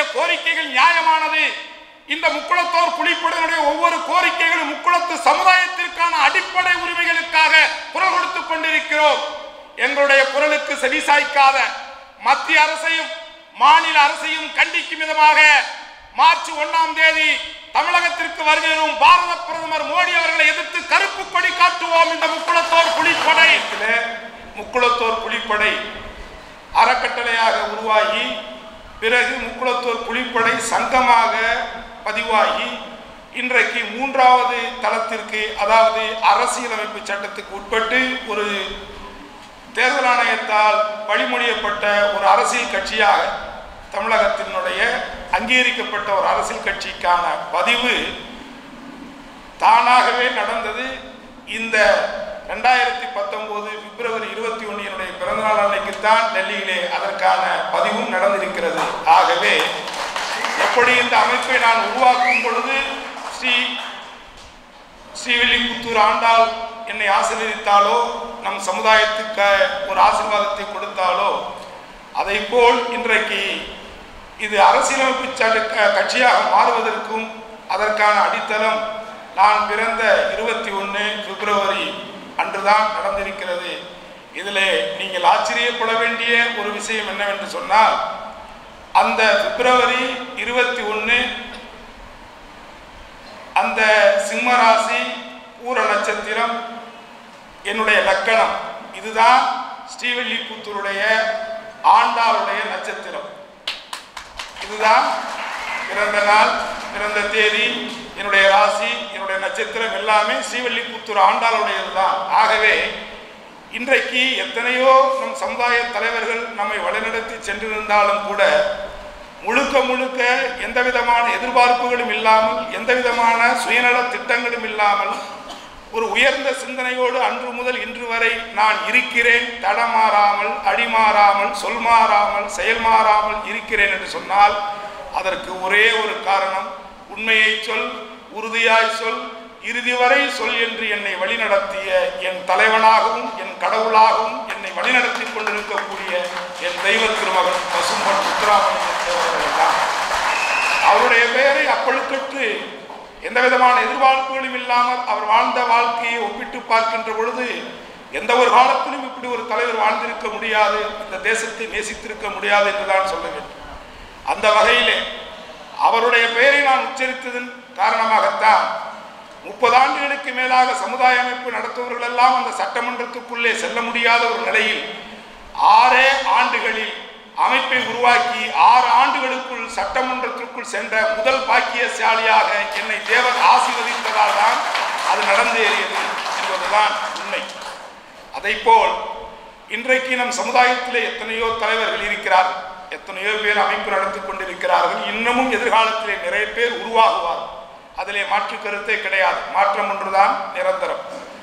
கோரிக்கைகள் நியாயமானது இந்த முக்குளத்தோர் புலிப்படையினுடைய ஒவ்வொரு கோரிக்கைகளும் முக்குளத்து சமுதாயத்திற்கான அடிப்படை உரிமைகளுக்காக குரல் கொடுத்துக் கொண்டிருக்கிறோம் எங்களுடைய குரலுக்கு செவிசாய்க்காத மத்திய அரசையும் மாநில அரசையும் கண்டிக்கும் விதமாக மார்ச் ஒண்ணாம் தேதி தமிழகத்திற்கு வருகிறோம் பாரத பிரதமர் மோடி அவர்களை எதிர்த்து கருப்பு கொடி காட்டுவோம் இந்த முக்குளத்தோர் புலிப்படை முக்குளத்தோர் புலிப்படை அறக்கட்டளையாக உருவாகி பிறகு முக்குளத்தூர் புலிப்படை சங்கமாக பதிவாகி இன்றைக்கு மூன்றாவது தளத்திற்கு அதாவது அரசியலமைப்பு சட்டத்துக்கு உட்பட்டு ஒரு தேர்தல் ஆணையத்தால் வழிமொழியப்பட்ட ஒரு அரசியல் கட்சியாக தமிழகத்தினுடைய அங்கீகரிக்கப்பட்ட ஒரு அரசியல் கட்சிக்கான பதிவு தானாகவே நடந்தது இந்த ரெண்டாயிரத்தி பத்தொன்பது பிப்ரவரி இருபத்தி ஒன்று என்னுடைய பிறந்தநாள் அன்னைக்குத்தான் டெல்லியிலே அதற்கான பதிவும் நடந்திருக்கிறது ஆகவே எப்படி இந்த அமைப்பை நான் உருவாக்கும் பொழுது ஸ்ரீ ஸ்ரீவில்லிபுத்தூர் ஆண்டாள் என்னை ஆசீர்வதித்தாலோ நம் சமுதாயத்துக்கு ஒரு ஆசீர்வாதத்தை கொடுத்தாலோ அதை போல் இன்றைக்கு இது அரசியலமைப்பு சட்ட க- கட்சியாக மாறுவதற்கும் அதற்கான அடித்தளம் நான் பிறந்த இருபத்தி ஒன்று பிப்ரவரி அன்றுதான் நடந்திருக்கிறது இதில் நீங்கள் ஆச்சரியப்பட வேண்டிய ஒரு விஷயம் என்னவென்று சொன்னால் அந்த பிப்ரவரி இருபத்தி ஒன்று அந்த சிம்ம ராசி பூர நட்சத்திரம் என்னுடைய லக்கணம் இதுதான் ஸ்ரீவில்லிபுத்தூருடைய ஆண்டாளுடைய நட்சத்திரம் இதுதான் பிறந்த நாள் பிறந்த தேதி என்னுடைய ராசி என்னுடைய நட்சத்திரம் எல்லாமே ஸ்ரீவில்லிபுத்தூர் ஆண்டாளுடையது தான் ஆகவே இன்றைக்கு எத்தனையோ நம் சமுதாய தலைவர்கள் நம்மை வழிநடத்தி சென்றிருந்தாலும் கூட முழுக்க முழுக்க எந்த விதமான எதிர்பார்ப்புகளும் இல்லாமல் எந்த விதமான சுயநல திட்டங்களும் இல்லாமல் ஒரு உயர்ந்த சிந்தனையோடு அன்று முதல் இன்று வரை நான் இருக்கிறேன் தடமாறாமல் அடிமாறாமல் சொல் மாறாமல் செயல் மாறாமல் இருக்கிறேன் என்று சொன்னால் அதற்கு ஒரே ஒரு காரணம் உண்மையை சொல் உறுதியாய் சொல் இறுதி வரை சொல் என்று என்னை வழிநடத்திய என் தலைவனாகவும் என் கடவுளாகவும் என்னை வழிநடத்தி கொண்டிருக்கக்கூடிய என் தெய்வ திருமகன் பசும்பன் முத்துராமலிங்க தேவர்கள் தான் அவருடைய பெயரை அப்பழுக்கற்று எந்த விதமான எதிர்பார்ப்புகளும் இல்லாமல் அவர் வாழ்ந்த வாழ்க்கையை ஒப்பிட்டு பார்க்கின்ற பொழுது எந்த ஒரு காலத்திலும் இப்படி ஒரு தலைவர் வாழ்ந்திருக்க முடியாது இந்த தேசத்தை நேசித்திருக்க முடியாது என்றுதான் சொல்ல வேண்டும் அந்த வகையிலே அவருடைய பெயரை நான் உச்சரித்ததன் காரணமாகத்தான் முப்பது ஆண்டுகளுக்கு மேலாக சமுதாய அமைப்பு நடத்துபவர்கள் எல்லாம் அந்த சட்டமன்றத்துக்குள்ளே செல்ல முடியாத ஒரு நிலையில் ஆறே ஆண்டுகளில் அமைப்பை உருவாக்கி ஆறு ஆண்டுகளுக்குள் சட்டமன்றத்திற்குள் சென்ற முதல் பாக்கியசாலியாக என்னை தேவன் ஆசீர்வதித்ததால் தான் அது நடந்தேறியது என்பதுதான் உண்மை அதைப்போல் இன்றைக்கு நம் சமுதாயத்திலே எத்தனையோ தலைவர்கள் இருக்கிறார்கள் எத்தனையோ பேர் அமைப்பு நடத்தி கொண்டிருக்கிறார்கள் இன்னமும் எதிர்காலத்திலே நிறைய பேர் உருவாகுவார்கள் அதிலே மாற்று கருத்தே கிடையாது மாற்றம் ஒன்றுதான் நிரந்தரம்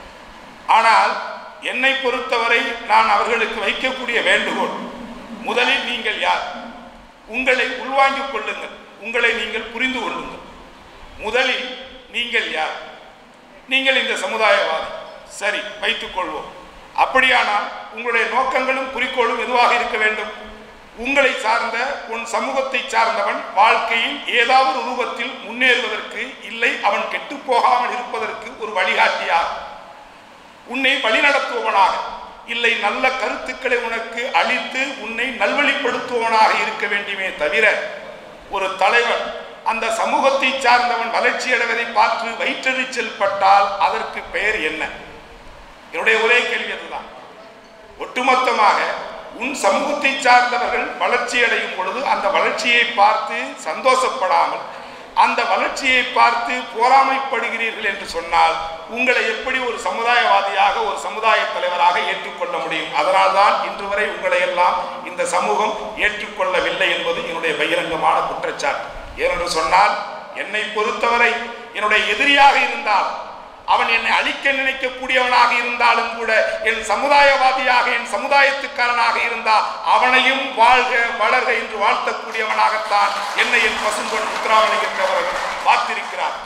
ஆனால் என்னை பொறுத்தவரை நான் அவர்களுக்கு வைக்கக்கூடிய வேண்டுகோள் முதலில் நீங்கள் யார் உங்களை உள்வாங்கிக் கொள்ளுங்கள் உங்களை நீங்கள் புரிந்து கொள்ளுங்கள் முதலில் நீங்கள் யார் நீங்கள் இந்த சமுதாயவாதி சரி வைத்துக் கொள்வோம் அப்படியானால் உங்களுடைய நோக்கங்களும் குறிக்கோளும் எதுவாக இருக்க வேண்டும் உங்களை சார்ந்த உன் சமூகத்தை சார்ந்தவன் வாழ்க்கையில் ஏதாவது ஒரு ரூபத்தில் முன்னேறுவதற்கு இல்லை அவன் கெட்டு போகாமல் இருப்பதற்கு ஒரு வழிகாட்டியாக உன்னை வழிநடத்துபவனாக இல்லை நல்ல கருத்துக்களை உனக்கு அளித்து உன்னை நல்வழிப்படுத்துபவனாக இருக்க வேண்டுமே தவிர ஒரு தலைவன் அந்த சமூகத்தை சார்ந்தவன் வளர்ச்சி அடைவதை பார்த்து வயிற்றெரிச்சல் பட்டால் அதற்கு பெயர் என்ன என்னுடைய ஒரே கேள்வி அதுதான் ஒட்டுமொத்தமாக உன் சமூகத்தை சார்ந்தவர்கள் வளர்ச்சி அடையும் பொழுது அந்த வளர்ச்சியை பார்த்து சந்தோஷப்படாமல் அந்த வளர்ச்சியை பார்த்து போராமைப்படுகிறீர்கள் என்று சொன்னால் உங்களை எப்படி ஒரு சமுதாயவாதியாக ஒரு சமுதாய தலைவராக ஏற்றுக்கொள்ள முடியும் அதனால்தான் இன்று வரை உங்களை எல்லாம் இந்த சமூகம் ஏற்றுக்கொள்ளவில்லை என்பது என்னுடைய பகிரங்கமான குற்றச்சாட்டு ஏனென்று சொன்னால் என்னை பொறுத்தவரை என்னுடைய எதிரியாக இருந்தால் அவன் என்னை அழிக்க நினைக்கக்கூடியவனாக இருந்தாலும் கூட என் சமுதாயவாதியாக என் சமுதாயத்துக்காரனாக இருந்தால் அவனையும் வாழ்க வளர்க என்று வாழ்த்தக்கூடியவனாகத்தான் என்னை என் பசும்பொன் முத்துராமலிங்கத்தவர்கள் பார்த்திருக்கிறார்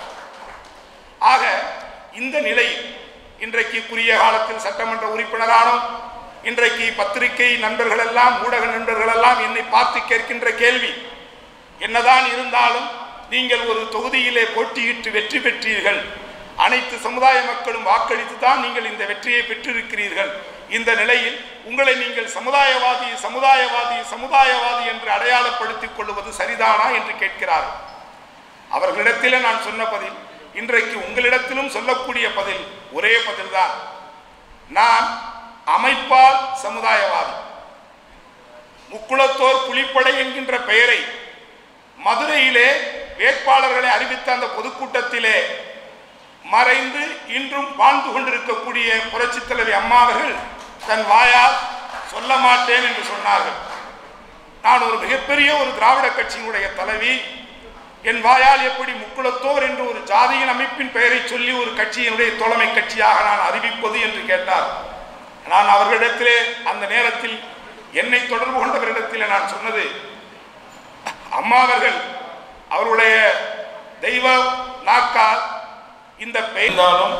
ஆக இந்த நிலையில் இன்றைக்கு குறுகிய காலத்தில் சட்டமன்ற உறுப்பினரானோம் இன்றைக்கு பத்திரிகை நண்பர்கள் எல்லாம் ஊடக நண்பர்கள் எல்லாம் என்னை பார்த்து கேட்கின்ற கேள்வி என்னதான் இருந்தாலும் நீங்கள் ஒரு தொகுதியிலே போட்டியிட்டு வெற்றி பெற்றீர்கள் அனைத்து சமுதாய மக்களும் வாக்களித்து தான் நீங்கள் இந்த வெற்றியை பெற்றிருக்கிறீர்கள் இந்த நிலையில் உங்களை நீங்கள் சமுதாயவாதி சமுதாயவாதி சமுதாயவாதி என்று அடையாளப்படுத்திக் கொள்வது சரிதானா என்று கேட்கிறார்கள் அவர்களிடத்திலே நான் சொன்ன பதில் இன்றைக்கு உங்களிடத்திலும் சொல்லக்கூடிய பதில் ஒரே பதில்தான் நான் அமைப்பால் சமுதாயவாதி முக்குளத்தோர் புலிப்படை என்கின்ற பெயரை மதுரையிலே வேட்பாளர்களை அறிவித்த அந்த பொதுக்கூட்டத்திலே மறைந்து இன்றும் வாழ்ந்து கொண்டிருக்கக்கூடிய புரட்சி தலைவி அம்மா அவர்கள் தன் வாயால் சொல்ல மாட்டேன் என்று சொன்னார்கள் நான் ஒரு மிகப்பெரிய ஒரு திராவிட கட்சியினுடைய தலைவி என் வாயால் எப்படி முக்குளத்தோர் என்று ஒரு ஜாதியின் அமைப்பின் பெயரை சொல்லி ஒரு கட்சியினுடைய தோழமை கட்சியாக நான் அறிவிப்பது என்று கேட்டார் நான் அவர்களிடத்திலே அந்த நேரத்தில் என்னை தொடர்பு கொண்டவரிடத்திலே நான் சொன்னது அம்மா அவர்கள் அவருடைய தெய்வ நாக்கால் இந்த பெய்தாலும்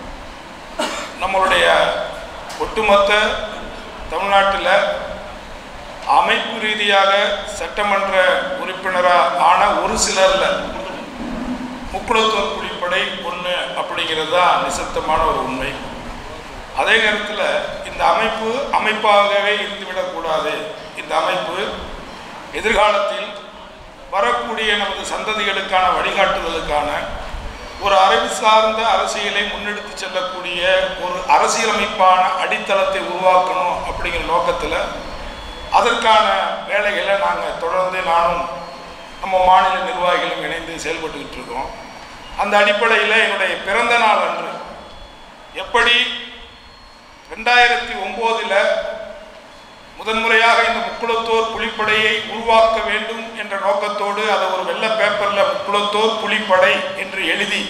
நம்மளுடைய ஒட்டுமொத்த தமிழ்நாட்டில் அமைப்பு ரீதியாக சட்டமன்ற உறுப்பினராக ஆன ஒரு சிலர்ல முக்குளத்தோர் புலிப்படை ஒன்று அப்படிங்கிறது தான் நிசப்தமான ஒரு உண்மை அதே நேரத்தில் இந்த அமைப்பு அமைப்பாகவே இருந்துவிடக்கூடாது இந்த அமைப்பு எதிர்காலத்தில் வரக்கூடிய நமது சந்ததிகளுக்கான வழிகாட்டுதலுக்கான ஒரு அறிவு சார்ந்த அரசியலை முன்னெடுத்து செல்லக்கூடிய ஒரு அரசியலமைப்பான அடித்தளத்தை உருவாக்கணும் அப்படிங்கிற நோக்கத்தில் அதற்கான வேலைகளை நாங்கள் தொடர்ந்து நானும் நம்ம மாநில நிர்வாகிகளும் இணைந்து செயல்பட்டுக்கிட்டு இருக்கோம் அந்த அடிப்படையில் என்னுடைய பிறந்த நாள் அன்று எப்படி ரெண்டாயிரத்தி ஒம்போதில் முதன்முறையாக இந்த முக்குளத்தோர் புலிப்படையை உருவாக்க வேண்டும் என்ற நோக்கத்தோடு அதை ஒரு வெள்ள பேப்பரில் முக்குளத்தோர் புலிப்படை என்று எழுதி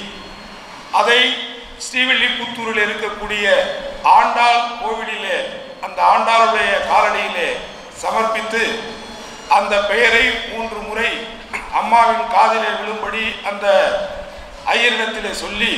அதை ஸ்ரீவில்லிபுத்தூரில் இருக்கக்கூடிய ஆண்டாள் கோவிலிலே அந்த ஆண்டாளுடைய காலடியிலே சமர்ப்பித்து அந்த பெயரை மூன்று முறை அம்மாவின் காதிலே விழும்படி அந்த ஐயரிடத்திலே சொல்லி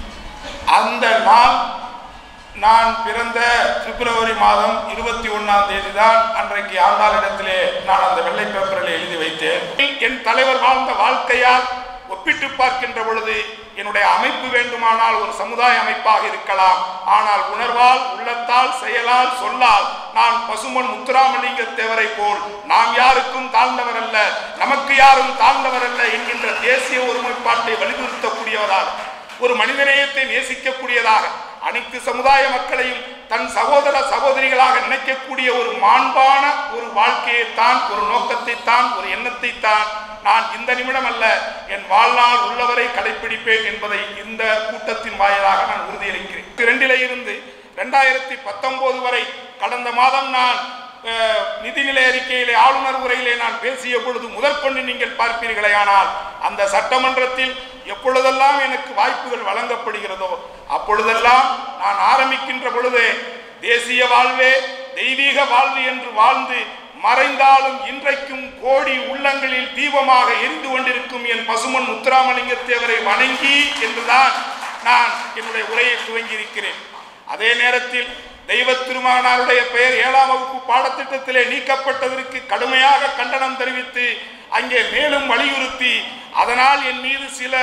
அந்த நாள் நான் பிறந்த பிப்ரவரி மாதம் இருபத்தி ஒன்னாம் தேதி தான் அன்றைக்கு ஆண்டாளிடத்திலே நான் அந்த வெள்ளை பேப்பரில் எழுதி வைத்தேன் என் தலைவர் வாழ்ந்த வாழ்க்கையால் ஒப்பிட்டு பார்க்கின்ற பொழுது என்னுடைய அமைப்பு வேண்டுமானால் ஒரு சமுதாய அமைப்பாக இருக்கலாம் ஆனால் உணர்வால் உள்ளத்தால் செயலால் சொல்லால் நான் பசுமன் முத்துராமலிங்க தேவரை போல் நாம் யாருக்கும் தாழ்ந்தவர் அல்ல நமக்கு யாரும் தாழ்ந்தவர் அல்ல என்கின்ற தேசிய ஒருமைப்பாட்டை வலியுறுத்தக்கூடியவராக ஒரு மனிதநேயத்தை நேசிக்கக்கூடியதாக அனைத்து சமுதாய மக்களையும் தன் சகோதர சகோதரிகளாக நினைக்கக்கூடிய ஒரு மாண்பான ஒரு வாழ்க்கையைத்தான் ஒரு நோக்கத்தைத்தான் ஒரு எண்ணத்தைத்தான் நான் இந்த நிமிடம் அல்ல என் வாழ்நாள் உள்ளவரை கடைபிடிப்பேன் என்பதை இந்த கூட்டத்தின் வாயிலாக நான் உறுதியளிக்கிறேன் இரண்டிலே இருந்து ரெண்டாயிரத்தி பத்தொன்பது வரை கடந்த மாதம் நான் அஹ், நிதிநிலை அறிக்கையிலே ஆளுநர் உரையிலே நான் பேசிய பொழுது முதற்கொண்டு நீங்கள் பார்ப்பீர்களே ஆனால் அந்த சட்டமன்றத்தில் எப்பொழுதெல்லாம் எனக்கு வாய்ப்புகள் வழங்கப்படுகிறதோ அப்பொழுதெல்லாம் நான் ஆரம்பிக்கின்ற பொழுதே தேசிய வாழ்வே தெய்வீக வாழ்வு என்று வாழ்ந்து மறைந்தாலும் இன்றைக்கும் கோடி உள்ளங்களில் தீபமாக எரிந்து கொண்டிருக்கும் என் பசுமன் முத்துராமலிங்க தேவரை வணங்கி என்றுதான் நான் என்னுடைய உரையை துவங்கியிருக்கிறேன் அதே நேரத்தில் தெய்வ திருமகனாருடைய பெயர் ஏழாம் வகுப்பு பாடத்திட்டத்திலே நீக்கப்பட்டதற்கு கடுமையாக கண்டனம் தெரிவித்து அங்கே மேலும் வலியுறுத்தி அதனால் என் மீது சில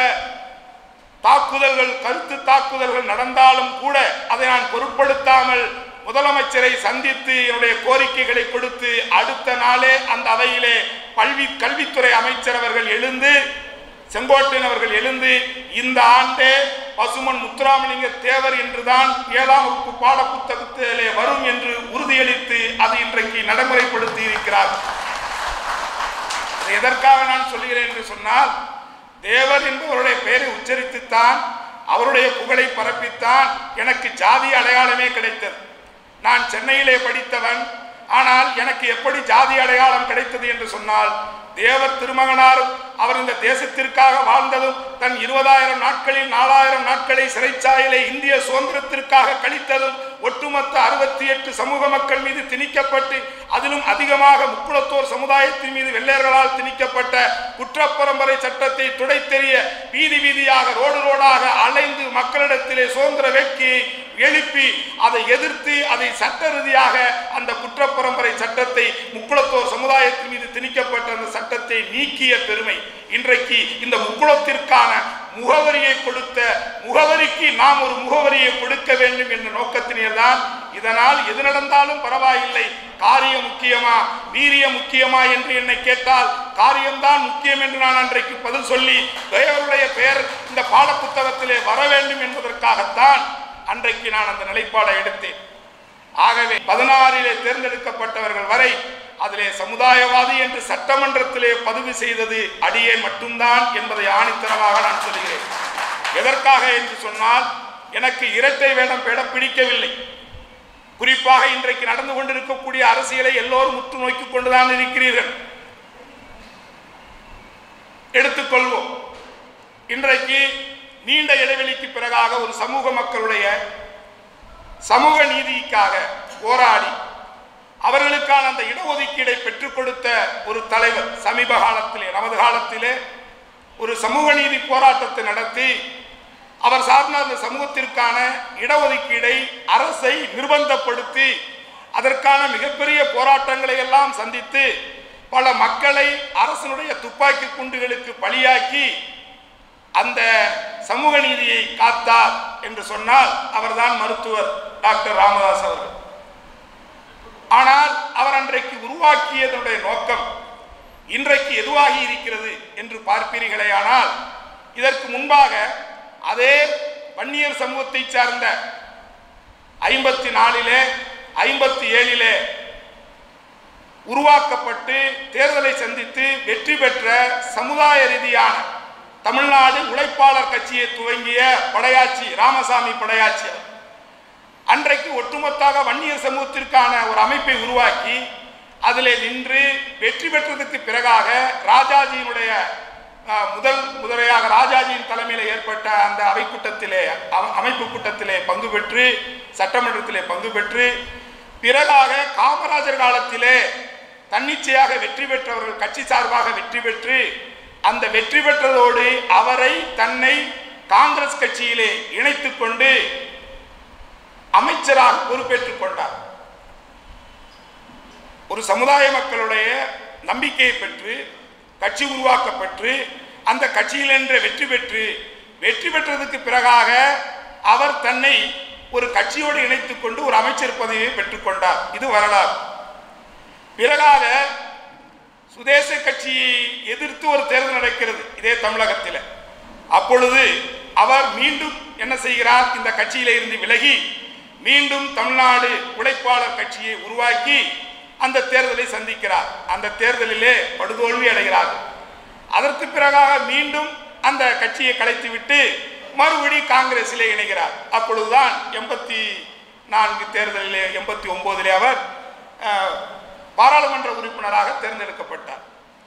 தாக்குதல்கள் கருத்து தாக்குதல்கள் நடந்தாலும் கூட அதை நான் பொருட்படுத்தாமல் முதலமைச்சரை சந்தித்து என்னுடைய கோரிக்கைகளை கொடுத்து அடுத்த நாளே அந்த அவையிலே பல்வி கல்வித்துறை அமைச்சர் அவர்கள் எழுந்து செங்கோட்டையன் அவர்கள் எழுந்து இந்த ஆண்டே பசுமன் முத்துராமலிங்க தேவர் என்றுதான் ஏழாம் வகுப்பு பாடப்புத்தகத்திலே வரும் என்று உறுதியளித்து அது இன்றைக்கு நடைமுறைப்படுத்தி இருக்கிறார் அது எதற்காக நான் சொல்கிறேன் என்று சொன்னால் தேவர் என்பவருடைய பெயரை உச்சரித்துத்தான் அவருடைய புகழை பரப்பித்தான் எனக்கு ஜாதி அடையாளமே கிடைத்தது நான் சென்னையிலே படித்தவன் ஆனால் எனக்கு எப்படி ஜாதி அடையாளம் கிடைத்தது என்று சொன்னால் தேவர் திருமகனாரும் அவர் இந்த தேசத்திற்காக வாழ்ந்ததும் தன் இருபதாயிரம் நாட்களில் நாலாயிரம் நாட்களை சிறைச்சாலையிலே இந்திய சுதந்திரத்திற்காக கழித்ததும் ஒட்டுமொத்த அறுபத்தி எட்டு சமூக மக்கள் மீது திணிக்கப்பட்டு அதிலும் அதிகமாக முக்குளத்தோர் சமுதாயத்தின் மீது வெள்ளையர்களால் திணிக்கப்பட்ட குற்றப்பரம்பரை சட்டத்தை துடைத்தெறிய வீதி வீதியாக ரோடு ரோடாக அலைந்து மக்களிடத்திலே சுதந்திர வேட்கையை எழுப்பி அதை எதிர்த்து அதை சட்ட ரீதியாக அந்த குற்றப்பரம்பரை சட்டத்தை முக்குளத்தோர் சமுதாயத்தின் மீது திணிக்கப்பட்ட அந்த சட்டத்தை நீக்கிய பெருமை இன்றைக்கு இந்த முக்குளத்திற்கான முகவரியை கொடுத்த முகவரிக்கு நாம் ஒரு முகவரியை கொடுக்க வேண்டும் என்ற நோக்கத்தினே தான் இதனால் எது நடந்தாலும் பரவாயில்லை காரியம் முக்கியமா வீரியம் முக்கியமா என்று என்னை கேட்டால் காரியம்தான் முக்கியம் என்று நான் அன்றைக்கு பதில் சொல்லி தேவருடைய பெயர் இந்த பாடப்புத்தகத்திலே வர வேண்டும் என்பதற்காகத்தான் அன்றைக்கு நான் அந்த நிலைப்பாடை எடுத்தேன் ஆகவே பதினாறிலே தேர்ந்தெடுக்கப்பட்டவர்கள் வரை அதிலே சமுதாயவாதி என்று சட்டமன்றத்திலே பதிவு செய்தது அடியேன் மட்டும்தான் என்பதை ஆணித்தனமாக நான் சொல்கிறேன் எதற்காக என்று சொன்னால் எனக்கு இரட்டை வேடம் பேட பிடிக்கவில்லை குறிப்பாக இன்றைக்கு நடந்து கொண்டிருக்கக்கூடிய அரசியலை எல்லோரும் உற்று நோக்கிக் கொண்டுதான் இருக்கிறீர்கள் எடுத்துக்கொள்வோம் இன்றைக்கு நீண்ட இடைவெளிக்கு பிறகாக ஒரு சமூக மக்களுடைய சமூக நீதிக்காக போராடி அவர்களுக்கான அந்த இடஒதுக்கீடை பெற்றுக் கொடுத்த ஒரு தலைவர் சமீப காலத்திலே நமது காலத்திலே ஒரு சமூக நீதி போராட்டத்தை நடத்தி அவர் சார்ந்த அந்த சமூகத்திற்கான இடஒதுக்கீடை அரசை நிர்பந்தப்படுத்தி அதற்கான மிகப்பெரிய போராட்டங்களை எல்லாம் சந்தித்து பல மக்களை அரசனுடைய துப்பாக்கி குண்டுகளுக்கு பலியாக்கி அந்த சமூக நீதியை காத்தார் என்று சொன்னால் அவர்தான் மருத்துவர் டாக்டர் ராமதாஸ் அவர்கள் ஆனால் அவர் அன்றைக்கு உருவாக்கியதனுடைய நோக்கம் இன்றைக்கு எதுவாகி இருக்கிறது என்று பார்ப்பீர்களேயானால் இதற்கு முன்பாக அதே வன்னியர் சமூகத்தை சார்ந்த ஐம்பத்தி நாலிலே ஐம்பத்தி ஏழிலே உருவாக்கப்பட்டு தேர்தலை சந்தித்து வெற்றி பெற்ற சமுதாய ரீதியான தமிழ்நாடு உழைப்பாளர் கட்சியை துவங்கிய படையாச்சி ராமசாமி படையாச்சி அவர். அன்றைக்கு ஒட்டுமொத்தாக வன்னியர் சமூகத்திற்கான ஒரு அமைப்பை உருவாக்கி அதிலே நின்று வெற்றி பெற்றதுக்கு பிறகாக ராஜாஜியினுடைய அஹ், முதல் முதலையாக ராஜாஜியின் தலைமையில் ஏற்பட்ட அந்த அவை கூட்டத்திலே அம- அமைப்பு கூட்டத்திலே பங்கு பெற்று சட்டமன்றத்திலே பங்கு பெற்று பிறகாக காமராஜர் காலத்திலே தன்னிச்சையாக வெற்றி பெற்றவர்கள் கட்சி சார்பாக வெற்றி பெற்று அந்த வெற்றி பெற்றதோடு அவரை தன்னை காங்கிரஸ் கட்சியிலே இணைத்துக் கொண்டு அமைச்சராக பொறுப்பேற்றுக் கொண்டார் ஒரு சமுதாய மக்களுடைய நம்பிக்கையை பெற்று கட்சி உருவாக்கப்பட்டு அந்த கட்சியில் என்ற வெற்றி பெற்று வெற்றி பெற்றதுக்கு பிறகாக அவர் தன்னை ஒரு கட்சியோடு இணைத்துக் கொண்டு ஒரு அமைச்சர் பதவியை பெற்றுக்கொண்டார் இது வரலாறு பிறகாக சுதேச கட்சியை எதிர்த்து ஒரு தேர்தல் நடக்கிறது இதே தமிழகத்தில் அப்பொழுது அவர் மீண்டும் என்ன செய்கிறார் இந்த கட்சியில இருந்து விலகி மீண்டும் தமிழ்நாடு உழைப்பாளர் கட்சியை உருவாக்கி அந்த தேர்தலை சந்திக்கிறார் அந்த தேர்தலிலே படுதோல்வி அடைகிறார் அதற்கு பிறகாக மீண்டும் அந்த கட்சியை கலைத்துவிட்டு மறுபடி காங்கிரஸிலே இணைகிறார் அப்பொழுதுதான் எண்பத்தி நான்கு தேர்தலிலே எண்பத்தி ஒன்பதிலே அவர் அஹ், பாராளுமன்ற உறுப்பினராக தேர்ந்தெடுக்கப்பட்டார்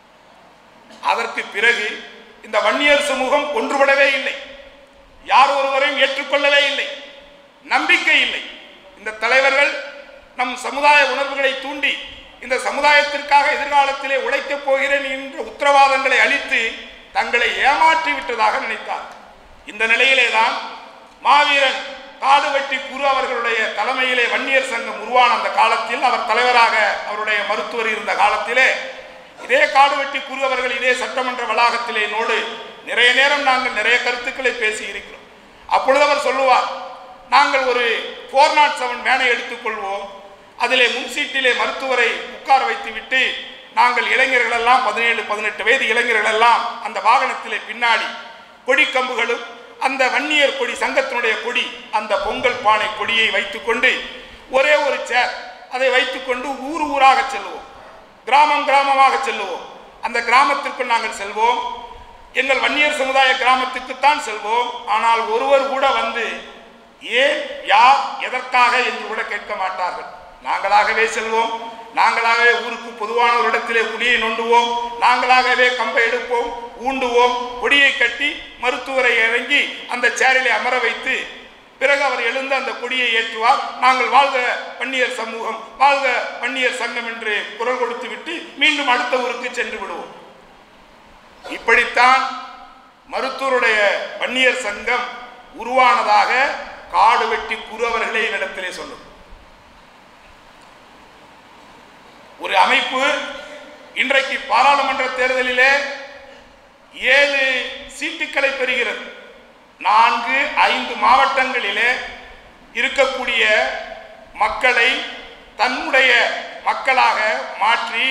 அதற்கு பிறகு இந்த வன்னியர் சமூகம் ஒன்றுபடவே இல்லை யார் ஒருவரையும் ஏற்றுக்கொள்ளவே இல்லை நம்பிக்கை இல்லை இந்த தலைவர்கள் நம் சமுதாய உணர்வுகளை தூண்டி இந்த சமுதாயத்திற்காக எதிர்காலத்திலே உழைக்கப் போகிறேன் என்ற உத்தரவாதங்களை அளித்து தங்களை ஏமாற்றி விட்டதாக நினைத்தார் இந்த நிலையிலே தான் மாவீரன் காடுவெட்டி குரு அவர்களுடைய தலைமையிலே வன்னியர் சங்கம் உருவான அந்த காலத்தில் அவர் தலைவராக அவருடைய மருத்துவர் இருந்த காலத்திலே இதே காடுவெட்டி குரு அவர்கள் இதே சட்டமன்ற வளாகத்திலே என்னோடு நிறைய நேரம் நாங்கள் நிறைய கருத்துக்களை பேசி இருக்கிறோம் அப்பொழுது அவர் சொல்லுவார் நாங்கள் ஒரு ஃபோர் நாட் செவன் வேனை எடுத்துக்கொள்வோம் அதிலே முன் சீட்டிலே மருத்துவரை உட்கார வைத்துவிட்டு நாங்கள் இளைஞர்கள் எல்லாம் பதினேழு பதினெட்டு வயது இளைஞர்கள் எல்லாம் அந்த வாகனத்திலே பின்னாடி கொடி கம்புகளும் அந்த வன்னியர் கொடி சங்கத்தினுடைய கொடி அந்த பொங்கல் பானை கொடியை வைத்துக்கொண்டு ஒரே ஒரு சேர் அதை வைத்துக்கொண்டு ஊர் ஊராக செல்வோம் கிராமம் கிராமமாக செல்லுவோம் அந்த கிராமத்திற்குள் நாங்கள் செல்வோம் எங்கள் வன்னியர் சமுதாய கிராமத்துக்குத்தான் செல்வோம் ஆனால் ஒருவர் கூட வந்து ஏன் யார் எதற்காக என்று கூட கேட்க மாட்டார்கள் நாங்களாகவே செல்வோம் நாங்களாகவே ஊருக்கு பொதுவான ஒரு இடத்திலே குடியை நொண்டுவோம் நாங்களாகவே கம்பை எடுப்போம் ஊண்டுவோம் கொடியை கட்டி மருத்துவரை இறங்கி அந்த சேரிலே அமர வைத்து பிறகு அவர் எழுந்து அந்த கொடியை ஏற்றுவார் நாங்கள் வாழ்க வன்னியர் சமூகம் வாழ்க வன்னியர் சங்கம் என்று குரல் கொடுத்து விட்டு மீண்டும் அடுத்த ஊருக்கு சென்று விடுவோம் இப்படித்தான் மருத்துவருடைய வன்னியர் சங்கம் உருவானதாக காடு வெட்டி குரு அவர்களே என்னிடத்திலே சொல்லும் ஒரு அமைப்பு இன்றைக்கு பாராளுமன்ற தேர்தலிலே ஏழு சீட்டுக்களை பெறுகிறது நான்கு ஐந்து மாவட்டங்களிலே இருக்கக்கூடிய மக்களை தன்னுடைய மக்களாக மாற்றி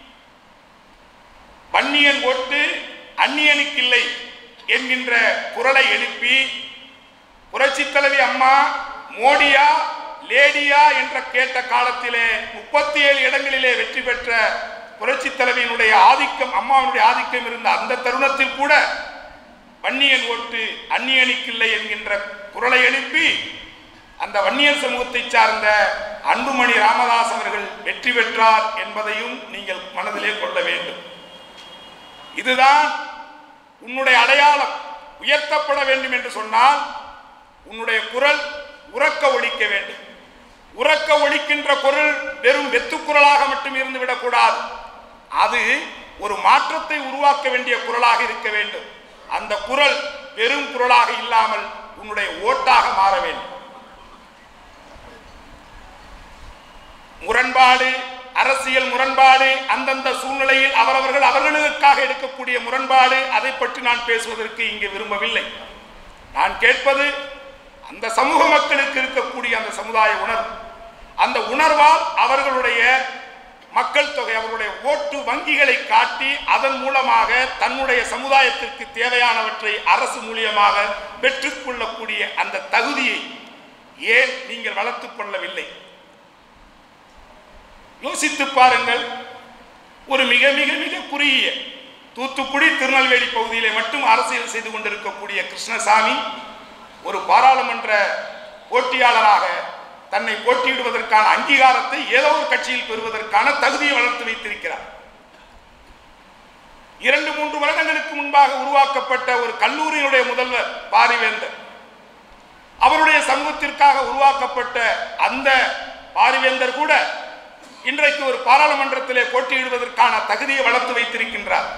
வன்னியன் ஓட்டு அந்நியனுக்கில்லை என்கின்ற குரலை எழுப்பி புரட்சித் தலைவி அம்மா மோடியா லேடியா என்ற கேட்ட காலத்திலே முப்பத்தி ஏழு இடங்களிலே வெற்றி பெற்ற புரட்சி தலைவியினுடைய ஆதிக்கம் அம்மாவினுடைய ஆதிக்கம் இருந்த அந்த தருணத்தில் கூட வன்னியன் ஓட்டு அந்நியனுக்கில்லை என்கின்ற குரலை எழுப்பி அந்த வன்னியர் சமூகத்தை சார்ந்த அன்புமணி ராமதாஸ் அவர்கள் வெற்றி பெற்றார் என்பதையும் நீங்கள் மனதிலே கொள்ள வேண்டும் இதுதான் உன்னுடைய அடையாளம் உயர்த்தப்பட வேண்டும் என்று சொன்னால் உன்னுடைய குரல் உறக்க ஒழிக்க வேண்டும் உறக்க ஒழிக்கின்ற குரல் வெறும் வெத்துக்குரலாக மட்டும் இருந்து விடக்கூடாது அது ஒரு மாற்றத்தை உருவாக்க வேண்டிய குரலாக இருக்க வேண்டும் அந்த குரல் பெரும் குரலாக இல்லாமல் உன்னுடைய ஓட்டாக மாற வேண்டும் முரண்பாடு அரசியல் முரண்பாடு அந்தந்த சூழ்நிலையில் அவரவர்கள் அவர்களுக்காக எடுக்கக்கூடிய முரண்பாடு அதை பற்றி நான் பேசுவதற்கு இங்கே விரும்பவில்லை நான் கேட்பது அந்த சமூக மக்களுக்கு இருக்கக்கூடிய அந்த சமுதாய உணர்வு அந்த உணர்வால் அவர்களுடைய மக்கள் தொகை அவர்களுடைய ஓட்டு வங்கிகளை காட்டி அதன் மூலமாக தன்னுடைய சமுதாயத்திற்கு தேவையானவற்றை அரசு மூலியமாக பெற்றுக்கொள்ளக்கூடிய அந்த தகுதியை ஏன் நீங்கள் வளர்த்துக் கொள்ளவில்லை யோசித்து பாருங்கள் ஒரு மிக மிக மிக குறுகிய தூத்துக்குடி திருநெல்வேலி பகுதியிலே மட்டும் அரசியல் செய்து கொண்டிருக்கக்கூடிய கிருஷ்ணசாமி ஒரு பாராளுமன்ற போட்டியாளராக தன்னை போட்டியிடுவதற்கான அங்கீகாரத்தை ஏதோ ஒரு கட்சியில் பெறுவதற்கான தகுதியை வளர்த்து வைத்திருக்கிறார் இரண்டு மூன்று வருடங்களுக்கு முன்பாக உருவாக்கப்பட்ட ஒரு கல்லூரியினுடைய முதல்வர் பாரிவேந்தர் அவருடைய சமூகத்திற்காக உருவாக்கப்பட்ட அந்த பாரிவேந்தர் கூட இன்றைக்கு ஒரு பாராளுமன்றத்திலே போட்டியிடுவதற்கான தகுதியை வளர்த்து வைத்திருக்கின்றார்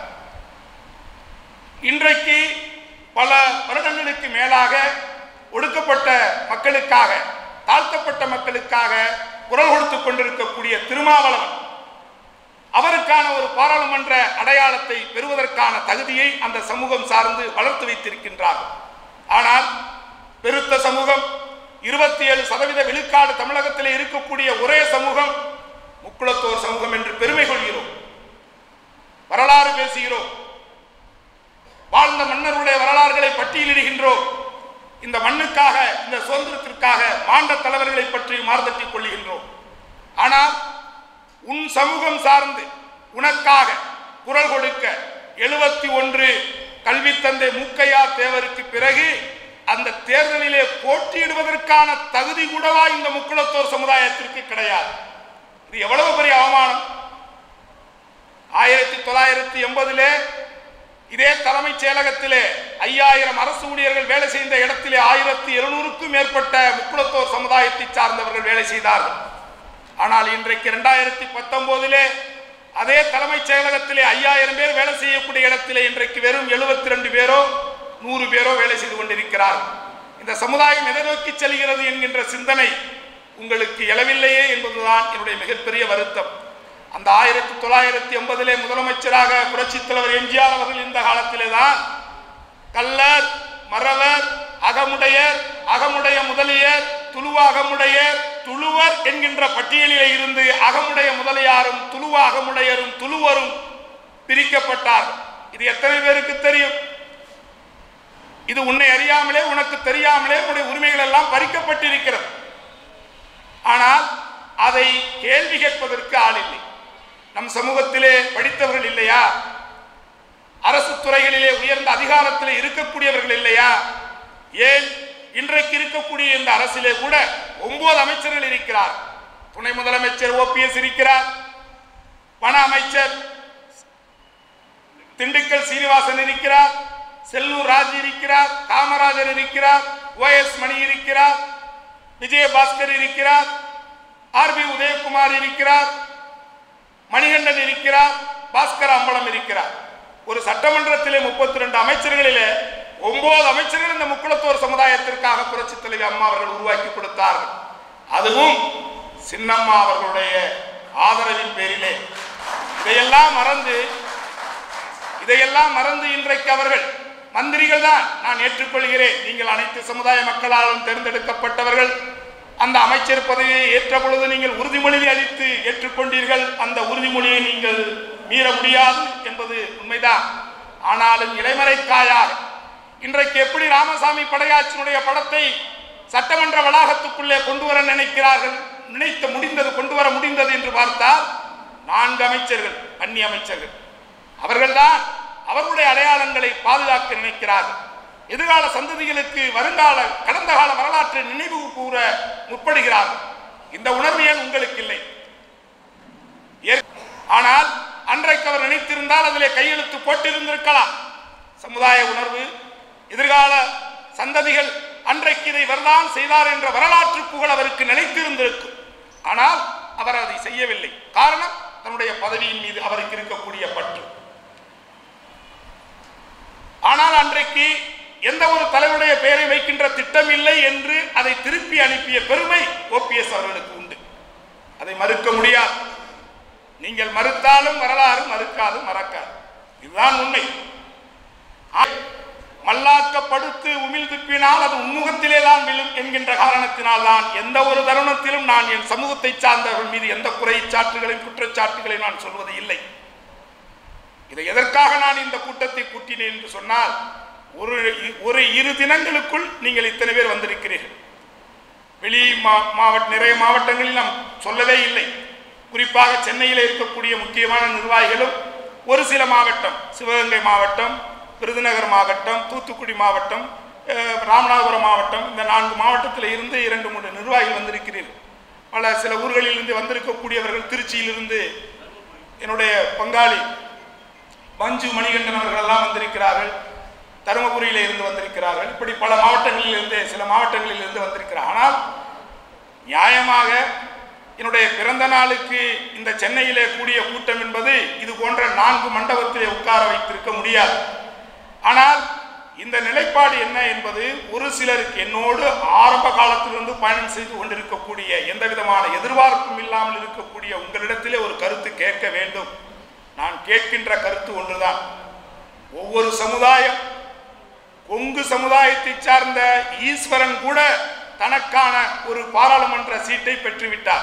இன்றைக்கு பல வருடங்களுக்கு மேலாக ஒடுக்கப்பட்ட மக்களுக்காக தாழ்த்தப்பட்ட மக்களுக்காக குரல் கொடுத்துக் கொண்டிருக்கக்கூடிய திருமாவளவன் அவருக்கான ஒரு பாராளுமன்ற அடையாளத்தை பெறுவதற்கான தகுதியை அந்த சமூகம் சார்ந்து வளர்த்து வைத்திருக்கின்றார் ஆனால் பெருத்த சமூகம் இருபத்தி ஏழு சதவீத விழுக்காடு தமிழகத்திலே இருக்கக்கூடிய ஒரே சமூகம் முக்குளத்தோர் சமூகம் என்று பெருமை கொள்கிறோம் வரலாறு பேசுகிறோம் வாழ்ந்த மன்னருடைய வரலாறுகளை பட்டியலிடுகின்றோம் இந்த மண்ணுக்காக இந்த சுதந்திரத்திற்காக மாண்ட தலைவர்களை பற்றி மார்தட்டிக் கொள்ளுகின்றோம் ஆனால் உன் சமூகம் சார்ந்து உனக்காக குரல் கொடுக்க எழுபத்தி ஒன்று கல்வி தந்தை மூக்கையா தேவருக்கு பிறகு அந்த தேர்தலிலே போட்டியிடுவதற்கான தகுதி கூடவா இந்த முக்குளத்தோர் சமுதாயத்திற்கு கிடையாது இது எவ்வளவு பெரிய அவமானம் ஆயிரத்தி தொள்ளாயிரத்தி எண்பதிலே இதே தலைமைச் செயலகத்திலே ஐயாயிரம் அரசு ஊழியர்கள் வேலை செய்த இடத்திலே ஆயிரத்தி இருநூறுக்கும் மேற்பட்ட முக்குளத்தோர் சமுதாயத்தை சார்ந்தவர்கள் வேலை செய்தார்கள் ஆனால் இன்றைக்கு இரண்டாயிரத்தி பத்தொன்பதிலே அதே தலைமைச் செயலகத்திலே ஐயாயிரம் பேர் வேலை செய்யக்கூடிய இடத்திலே இன்றைக்கு வெறும் எழுபத்தி ரெண்டு பேரோ நூறு பேரோ வேலை செய்து கொண்டிருக்கிறார்கள் இந்த சமுதாயம் எதை நோக்கி செல்கிறது என்கின்ற சிந்தனை உங்களுக்கு எழவில்லையே என்பதுதான் என்னுடைய மிகப்பெரிய வருத்தம் அந்த ஆயிரத்தி தொள்ளாயிரத்தி எண்பதிலே முதலமைச்சராக புரட்சித் தலைவர் எம்ஜிஆர் அவர்கள் இந்த காலத்திலே தான் கல்லர் மறவர் அகமுடையர் அகமுடைய முதலியர் துளுவ அகமுடையர் துளுவர் என்கின்ற பட்டியலிலே இருந்து அகமுடைய முதலியாரும் துளுவ அகமுடையரும் துளுவரும் பிரிக்கப்பட்டார்கள் இது எத்தனை பேருக்கு தெரியும் இது உன்னை அறியாமலே உனக்கு தெரியாமலே உன்னுடைய உரிமைகள் எல்லாம் பறிக்கப்பட்டிருக்கிறது ஆனால் அதை கேள்வி கேட்பதற்கு ஆள் இல்லை நம் சமூகத்திலே படித்தவர்கள் இல்லையா அரசு துறைகளிலே உயர்ந்த அதிகாரத்திலே இருக்கக்கூடியவர்கள் இல்லையா ஏன் இன்றைக்கு இருக்கக்கூடிய இந்த அரசிலே கூட ஒன்பது அமைச்சர்கள் இருக்கிறார் துணை முதலமைச்சர் ஓபிஎஸ் இருக்கிறார் வன அமைச்சர் திண்டுக்கல் சீனிவாசன் இருக்கிறார் செல்லூர் ராஜ் இருக்கிறார் காமராஜர் இருக்கிறார் ஓஎஸ் மணி இருக்கிறார் விஜயபாஸ்கர் இருக்கிறார் ஆர்பி உதயகுமார் இருக்கிறார் மணிகண்டன் இருக்கிறார் பாஸ்கர் அம்பலம் இருக்கிறார் ஒரு சட்டமன்றத்திலே முப்பத்தி ரெண்டு அமைச்சர்களிலே ஒன்பது அமைச்சர்கள் இந்த முக்குளத்தோர் சமுதாயத்திற்காக புரட்சி தலைவி அம்மா அவர்கள் உருவாக்கி கொடுத்தார்கள் அதுவும் சின்னம்மா அவர்களுடைய ஆதரவின் பேரிலே இதையெல்லாம் மறந்து இதையெல்லாம் மறந்து இன்றைக்கு அவர்கள் மந்திரிகள் தான் நான் ஏற்றுக்கொள்கிறேன் நீங்கள் அனைத்து சமுதாய மக்களாலும் தேர்ந்தெடுக்கப்பட்டவர்கள் அந்த அமைச்சர் பதவியை ஏற்ற பொழுது நீங்கள் உறுதிமொழி அளித்து ஏற்றுக்கொண்டீர்கள் அந்த உறுதிமொழியை நீங்கள் மீற முடியாது என்பது உண்மைதான் ஆனாலும் இளைமறைக்காயாக இன்றைக்கு எப்படி ராமசாமி படையாச்சினுடைய படத்தை சட்டமன்ற வளாகத்துக்குள்ளே கொண்டு வர நினைக்கிறார்கள் நினைத்து முடிந்தது கொண்டு வர முடிந்தது என்று பார்த்தால் நான்கு அமைச்சர்கள் அந்நிய அமைச்சர்கள் அவர்கள்தான் அவர்களுடைய அடையாளங்களை பாதுகாக்க நினைக்கிறார்கள் எதிர்கால சந்ததிகளுக்கு வருங்கால கடந்த கால வரலாற்றை நினைவு கூற முற்படுகிறார்கள் இந்த உணர்வு ஏன் உங்களுக்கு இல்லை ஏற்- ஆனால் அன்றைக்கு அவர் நினைத்திருந்தால் அதிலே கையெழுத்து போட்டிருந்திருக்கலாம் சமுதாய உணர்வு எதிர்கால சந்ததிகள் அன்றைக்கு இதை வரலாம் செய்தார் என்ற வரலாற்று புகழ் அவருக்கு நிலைத்திருந்திருக்கும் ஆனால் அவர் அதை செய்யவில்லை காரணம் தன்னுடைய பதவியின் மீது அவருக்கு இருக்கக்கூடிய பற்று ஆனால் அன்றைக்கு எந்த ஒரு தலைவருடைய பெயரை வைக்கின்ற திட்டம் இல்லை என்று அதை திருப்பி அனுப்பிய பெருமை ஓபிஎஸ் அவர்களுக்கு உண்டு அதை மறுக்க முடியாது நீங்கள் மறுத்தாலும் வரலாறு மறுக்காது மறக்காது இதுதான் உண்மை ஆ- மல்லாக்கப்படுத்து உமிழ் துப்பினால் அது உன்முகத்திலே தான் விழும் என்கின்ற காரணத்தினால் தான் எந்த ஒரு தருணத்திலும் நான் என் சமூகத்தை சார்ந்தவர்கள் மீது எந்த குறைச்சாட்டுகளையும் குற்றச்சாட்டுகளையும் நான் சொல்வது இல்லை இதை எதற்காக நான் இந்த கூட்டத்தை கூட்டினேன் என்று சொன்னால் ஒரு ஒரு இரு தினங்களுக்குள் நீங்கள் இத்தனை பேர் வந்திருக்கிறீர்கள் வெளி மா மாவட்ட நிறைய மாவட்டங்களில் நாம் சொல்லவே இல்லை குறிப்பாக சென்னையில் இருக்கக்கூடிய முக்கியமான நிர்வாகிகளும் ஒரு சில மாவட்டம் சிவகங்கை மாவட்டம் விருதுநகர் மாவட்டம் தூத்துக்குடி மாவட்டம் அஹ், ராமநாதபுரம் மாவட்டம் இந்த நான்கு மாவட்டத்தில் இருந்து இரண்டு மூன்று நிர்வாகிகள் வந்திருக்கிறீர்கள் பல சில ஊர்களில் இருந்து வந்திருக்கக்கூடியவர்கள் திருச்சியிலிருந்து என்னுடைய பங்காளி மஞ்சு மணிகண்டன் அவர்கள் எல்லாம் வந்திருக்கிறார்கள் தருமபுரியில இருந்து வந்திருக்கிறார்கள் இப்படி பல மாவட்டங்களில் இருந்து சில மாவட்டங்களில் இருந்து வந்திருக்கிறார் ஆனால் நியாயமாக என்னுடைய பிறந்த நாளுக்கு இந்த சென்னையிலே கூடிய கூட்டம் என்பது இது போன்ற நான்கு மண்டபத்திலே உட்கார வைத்திருக்க முடியாது ஆனால் இந்த நிலைப்பாடு என்ன என்பது ஒரு சிலருக்கு என்னோடு ஆரம்ப காலத்திலிருந்து பயணம் செய்து கொண்டிருக்கக்கூடிய எந்த விதமான எதிர்பார்ப்பும் இல்லாமல் இருக்கக்கூடிய உங்களிடத்திலே ஒரு கருத்து கேட்க வேண்டும் நான் கேட்கின்ற கருத்து ஒன்றுதான் ஒவ்வொரு சமுதாயம் கொங்கு சமுதாயத்தை சார்ந்த ஈஸ்வரன் கூட தனக்கான ஒரு பாராளுமன்ற சீட்டை பெற்றுவிட்டார்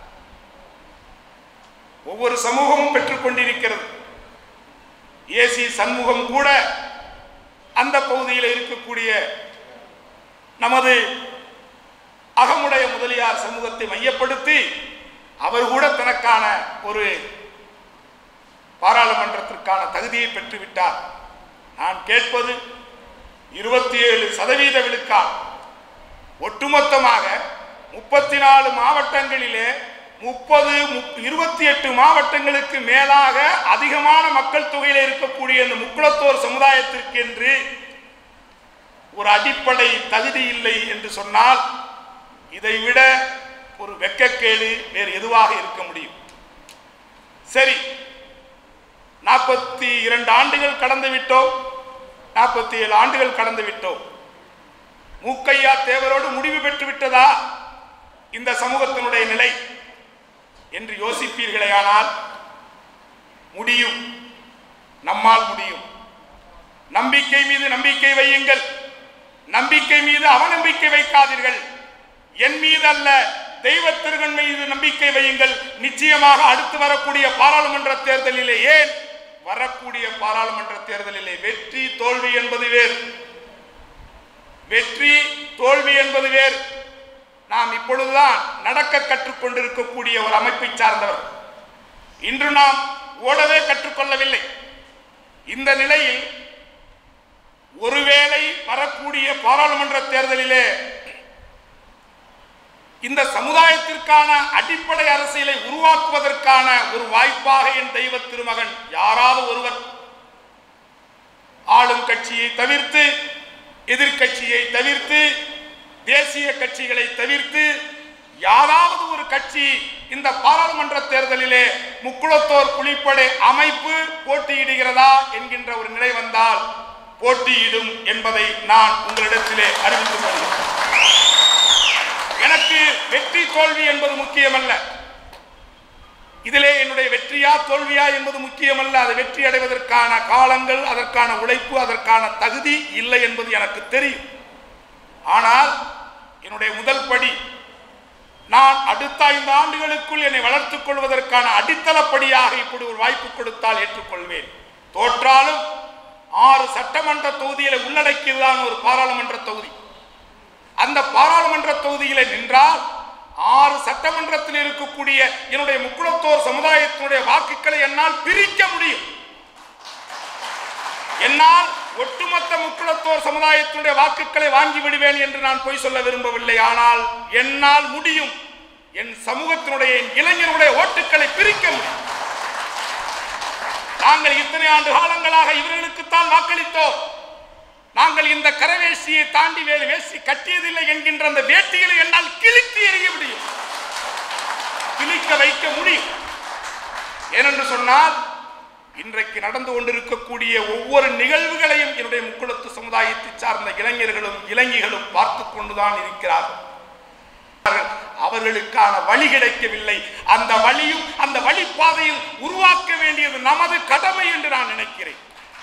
ஒவ்வொரு சமூகமும் பெற்றுக் கொண்டிருக்கிறது ஏசி சண்முகம் கூட அந்த பகுதியில் இருக்கக்கூடிய நமது அகமுடைய முதலியார் சமூகத்தை மையப்படுத்தி அவர் கூட தனக்கான ஒரு பாராளுமன்றத்திற்கான தகுதியை பெற்றுவிட்டார் நான் கேட்பது இருபத்தி ஏழு சதவீத விழுக்காடு ஒட்டுமொத்தமாக முப்பத்தி நாலு மாவட்டங்களிலே முப்பது இருபத்தி எட்டு மாவட்டங்களுக்கு மேலாக அதிகமான மக்கள் தொகையில் இருக்கக்கூடிய இந்த முக்குளத்தோர் சமுதாயத்திற்கு என்று ஒரு அடிப்படை தகுதி இல்லை என்று சொன்னால் இதை விட ஒரு வெட்கக்கேடு வேறு எதுவாக இருக்க முடியும் சரி நாற்பத்தி இரண்டு ஆண்டுகள் கடந்து விட்டோம் நாற்பத்தி ஏழு ஆண்டுகள் கடந்து விட்டோம் மூக்கையா தேவரோடு முடிவு பெற்று விட்டதா இந்த சமூகத்தினுடைய நிலை என்று யோசிப்பீர்களேயானால் முடியும் நம்மால் முடியும் நம்பிக்கை மீது நம்பிக்கை வையுங்கள் நம்பிக்கை மீது அவநம்பிக்கை வைக்காதீர்கள் என் மீது அல்ல தெய்வ திருகன் மீது நம்பிக்கை வையுங்கள் நிச்சயமாக அடுத்து வரக்கூடிய பாராளுமன்ற தேர்தலிலே ஏன் வரக்கூடிய பாராளுமன்ற தேர்தலிலே வெற்றி தோல்வி என்பது வேறு வெற்றி தோல்வி என்பது வேறு நாம் இப்பொழுதுதான் நடக்க கற்றுக்கொண்டிருக்கக்கூடிய ஒரு அமைப்பை சார்ந்தவர் இன்று நாம் ஓடவே கற்றுக்கொள்ளவில்லை இந்த நிலையில் ஒருவேளை வரக்கூடிய பாராளுமன்ற தேர்தலிலே இந்த சமுதாயத்திற்கான அடிப்படை அரசியலை உருவாக்குவதற்கான ஒரு வாய்ப்பாக என் தெய்வ திருமகன் யாராவது ஒருவர் ஆளும் கட்சியை தவிர்த்து எதிர்க்கட்சியை தவிர்த்து தேசிய கட்சிகளை தவிர்த்து யாராவது ஒரு கட்சி இந்த பாராளுமன்ற தேர்தலிலே முக்குளத்தோர் புலிப்படை அமைப்பு போட்டியிடுகிறதா என்கின்ற ஒரு நிலை வந்தால் போட்டியிடும் என்பதை நான் உங்களிடத்திலே அறிவித்துக் கொள்கிறேன் எனக்கு வெற்றி தோல்வி என்பது முக்கியமல்ல இதிலே என்னுடைய வெற்றியா தோல்வியா என்பது முக்கியமல்ல அது வெற்றி அடைவதற்கான காலங்கள் அதற்கான உழைப்பு அதற்கான தகுதி இல்லை என்பது எனக்கு தெரியும் ஆனால் என்னுடைய முதல் படி நான் அடுத்த ஐந்து ஆண்டுகளுக்குள் என்னை வளர்த்துக் கொள்வதற்கான அடித்தளப்படியாக இப்படி ஒரு வாய்ப்பு கொடுத்தால் ஏற்றுக்கொள்வேன் தோற்றாலும் ஆறு சட்டமன்ற தொகுதிகளை உள்ளடக்கியதுதான் ஒரு பாராளுமன்ற தொகுதி அந்த பாராளுமன்ற தொகுதியில நின்றால் ஆறு சட்டமன்றத்தில் இருக்கக்கூடிய என்னுடைய முக்குளத்தோர் சமுதாயத்தினுடைய வாக்குகளை என்னால் பிரிக்க முடியும் என்னால் ஒட்டுமொத்த முக்குளத்தோர் சமுதாயத்தினுடைய வாக்குகளை வாங்கி விடுவேன் என்று நான் பொய் சொல்ல விரும்பவில்லை ஆனால் என்னால் முடியும் என் சமூகத்தினுடைய என் இளைஞருடைய ஓட்டுக்களை பிரிக்க முடியும் நாங்கள் இத்தனை ஆண்டு காலங்களாக இவர்களுக்குத்தான் வாக்களித்தோம் நாங்கள் இந்த கரவேசியை தாண்டி வேறு வேசி கட்டியதில்லை என்கின்ற அந்த வேட்டிகளை என்னால் கிழித்து எறிய முடியும் கிழிக்க வைக்க முடியும் ஏனென்று சொன்னால் இன்றைக்கு நடந்து கொண்டிருக்கக்கூடிய ஒவ்வொரு நிகழ்வுகளையும் என்னுடைய முக்குளத்து சமுதாயத்தை சார்ந்த இளைஞர்களும் இளைஞர்களும் பார்த்து கொண்டுதான் இருக்கிறார்கள் அவர்களுக்கான வழி கிடைக்கவில்லை அந்த வழியும் அந்த வழிப்பாதையில் உருவாக்க வேண்டியது நமது கடமை என்று நான் நினைக்கிறேன்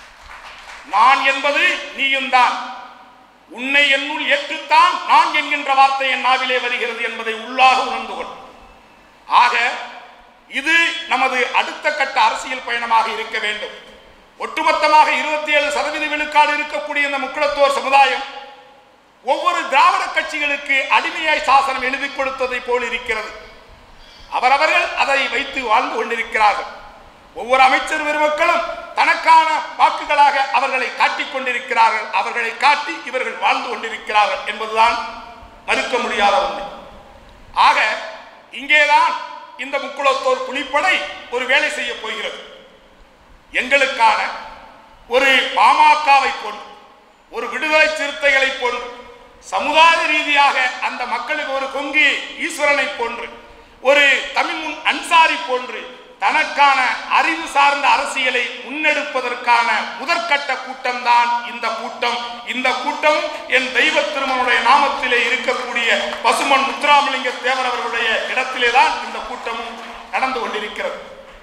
நான் என்பது நீயும் தான் உன்னை என்னுள் ஏற்றுத்தான் நான் என்கின்ற வார்த்தை என் நாவிலே வருகிறது என்பதை உள்ளாக உணர்ந்து கொள் ஆக இது நமது அடுத்த கட்ட அரசியல் பயணமாக இருக்க வேண்டும் ஒட்டுமொத்தமாக இருபத்தி ஏழு சதவீத விழுக்காடு இருக்கக்கூடிய இந்த முக்குளத்தோர் சமுதாயம் ஒவ்வொரு திராவிட கட்சிகளுக்கு அடிமையாய் சாசனம் எழுதி கொடுத்ததை போல் இருக்கிறது அவரவர்கள் அதை வைத்து வாழ்ந்து கொண்டிருக்கிறார்கள் ஒவ்வொரு அமைச்சர் பெருமக்களும் தனக்கான வாக்குகளாக அவர்களை காட்டிக் கொண்டிருக்கிறார்கள் அவர்களை காட்டி இவர்கள் வாழ்ந்து கொண்டிருக்கிறார்கள் என்பதுதான் மறுக்க முடியாத உண்மை ஆக இங்கேதான் இந்த முக்குளத்தோர் புலிப்படை ஒரு வேலை செய்ய போகிறது எங்களுக்கான ஒரு பாமகவை போன்று ஒரு விடுதலை சிறுத்தைகளை போன்று சமுதாய ரீதியாக அந்த மக்களுக்கு ஒரு கொங்கு ஈஸ்வரனை போன்று ஒரு தமிழ் முன் அன்சாரி போன்று தனக்கான அறிவு சார்ந்த அரசியலை முன்னெடுப்பதற்கான முதற்கட்ட கூட்டம் தான் இந்த கூட்டம் இந்த கூட்டம் என் தெய்வ திருமனுடைய நாமத்திலே இருக்கக்கூடிய பசுமன் முத்துராமலிங்க தேவர் அவர்களுடைய இடத்திலே தான் இந்த கூட்டமும் நடந்து கொண்டிருக்கிறது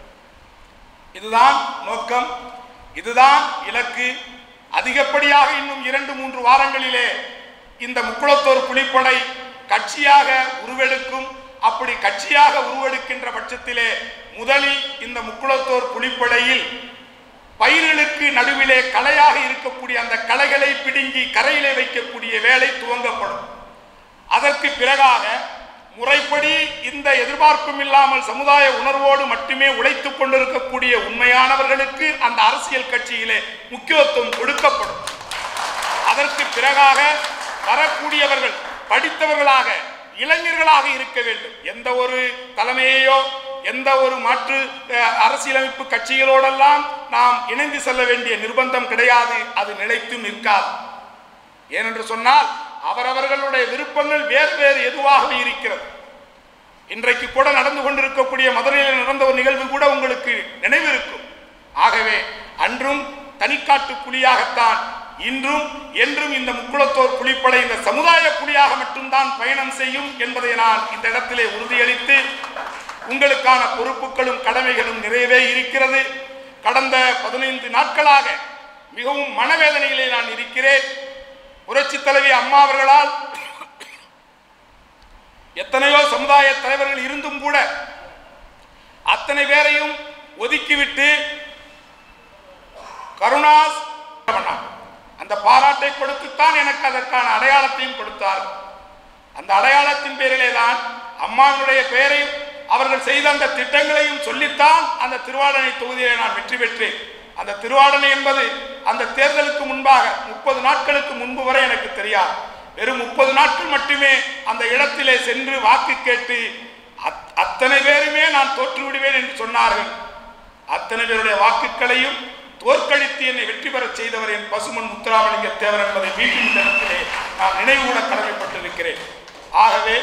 இதுதான் நோக்கம் இதுதான் இலக்கு அதிகப்படியாக இன்னும் இரண்டு மூன்று வாரங்களிலே இந்த முக்குளத்தோர் புலிப்படை கட்சியாக உருவெடுக்கும் அப்படி கட்சியாக உருவெடுக்கின்ற பட்சத்திலே முதலில் இந்த முக்குளத்தோர் புலிப்படையில் பயிர்களுக்கு நடுவிலே களையாக இருக்கக்கூடிய அந்த களைகளை பிடுங்கி கரையிலே வைக்கக்கூடிய வேலை துவங்கப்படும் அதற்கு பிறகாக முறைப்படி இந்த எதிர்பார்ப்பும் இல்லாமல் சமுதாய உணர்வோடு மட்டுமே உழைத்துக் கொண்டிருக்கக்கூடிய உண்மையானவர்களுக்கு அந்த அரசியல் கட்சியிலே முக்கியத்துவம் கொடுக்கப்படும் அதற்கு பிறகாக வரக்கூடியவர்கள் படித்தவர்களாக இளைஞர்களாக இருக்க வேண்டும் எந்த ஒரு தலைமையையோ எந்த ஒரு மாற்று அஹ், அரசியலமைப்பு கட்சிகளோடெல்லாம் நாம் இணைந்து செல்ல வேண்டிய நிர்பந்தம் கிடையாது அது நிலைத்து நிற்காது ஏனென்று சொன்னால் அவரவர்களுடைய விருப்பங்கள் வேறு வேறு எதுவாகவே இருக்கிறது இன்றைக்கு கூட நடந்து கொண்டிருக்கக்கூடிய மதுரையில் நடந்த ஒரு நிகழ்வு கூட உங்களுக்கு நினைவிருக்கும் ஆகவே அன்றும் தனிக்காட்டு புலியாகத்தான் இன்றும் என்றும் இந்த முக்குளத்தோர் புலிப்படை இந்த சமுதாய புலியாக மட்டும்தான் பயணம் செய்யும் என்பதை நான் இந்த இடத்திலே உறுதியளித்து உங்களுக்கான பொறுப்புகளும் கடமைகளும் நிறைவே இருக்கிறது கடந்த பதினைந்து நாட்களாக மிகவும் மனவேதனையிலே நான் இருக்கிறேன் புரட்சி தலைவி அம்மா அவர்களால் எத்தனையோ சமுதாய தலைவர்கள் இருந்தும் கூட அத்தனை பேரையும் ஒதுக்கிவிட்டு கருணாஸ் பண்ணார். அந்த பாராட்டை கொடுத்துத்தான் எனக்கு அதற்கான அடையாளத்தையும் கொடுத்தார் அந்த அடையாளத்தின் பேரிலே தான் அம்மாவினுடைய பெயரையும் அவர்கள் செய்த அந்த திட்டங்களையும் சொல்லித்தான் அந்த திருவாடனை தொகுதியிலே நான் வெற்றி பெற்றேன் அந்த திருவாடனை என்பது அந்த தேர்தலுக்கு முன்பாக முப்பது நாட்களுக்கு முன்பு வரை எனக்கு தெரியாது வெறும் முப்பது நாட்கள் மட்டுமே அந்த இடத்திலே சென்று வாக்கு கேட்டு அத்- அத்தனை பேருமே நான் தோற்று விடுவேன் என்று சொன்னார்கள் அத்தனை பேருடைய வாக்குகளையும் தோற்கடித்து என்னை வெற்றி பெறச் செய்தவர் என் பசுமன் முத்துராமலிங்க தேவர் என்பதை மீண்டும் இந்த இடத்திலே நான் நினைவுகூட கடமைப்பட்டிருக்கிறேன் ஆகவே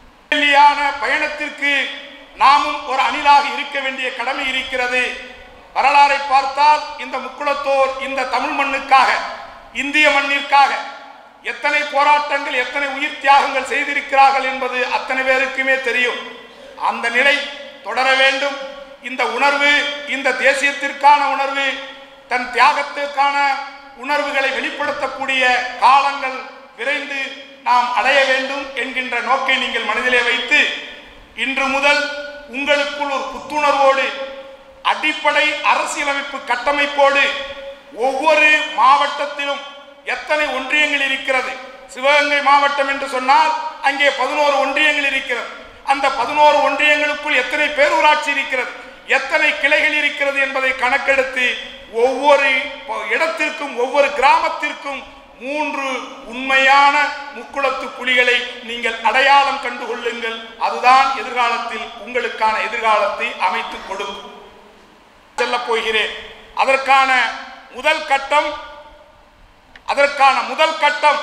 வெள்ளியான பயணத்திற்கு நாமும் ஒரு அணிலாக இருக்க வேண்டிய கடமை இருக்கிறது வரலாறை பார்த்தால் இந்த முக்குளத்தோர் இந்த தமிழ் மண்ணுக்காக இந்திய மண்ணிற்காக எத்தனை போராட்டங்கள் எத்தனை உயிர் தியாகங்கள் செய்திருக்கிறார்கள் என்பது அத்தனை பேருக்குமே தெரியும் அந்த நிலை தொடர வேண்டும் இந்த உணர்வு இந்த தேசியத்திற்கான உணர்வு தன் தியாகத்திற்கான உணர்வுகளை வெளிப்படுத்தக்கூடிய காலங்கள் விரைந்து நாம் அடைய வேண்டும் என்கின்ற நோக்கை நீங்கள் மனதிலே வைத்து இன்று முதல் உங்களுக்குள் ஒரு புத்துணர்வோடு அடிப்படை அரசியலமைப்பு கட்டமைப்போடு ஒவ்வொரு மாவட்டத்திலும் எத்தனை ஒன்றியங்கள் இருக்கிறது சிவகங்கை மாவட்டம் என்று சொன்னால் அங்கே பதினோரு ஒன்றியங்கள் இருக்கிறது அந்த பதினோரு ஒன்றியங்களுக்குள் எத்தனை பேரூராட்சி இருக்கிறது எத்தனை கிளைகள் இருக்கிறது என்பதை கணக்கெடுத்து ஒவ்வொரு இடத்திற்கும் ஒவ்வொரு கிராமத்திற்கும் மூன்று உண்மையான முக்குளத்து புலிகளை நீங்கள் அடையாளம் கண்டு கொள்ளுங்கள் அதுதான் எதிர்காலத்தில் உங்களுக்கான எதிர்காலத்தை அமைத்துக் கொடுக்கும் செல்லப் போகிறேன் அதற்கான முதல் கட்டம் அதற்கான முதல் கட்டம்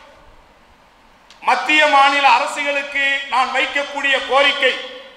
மத்திய மாநில அரசுகளுக்கு நான் வைக்கக்கூடிய கோரிக்கை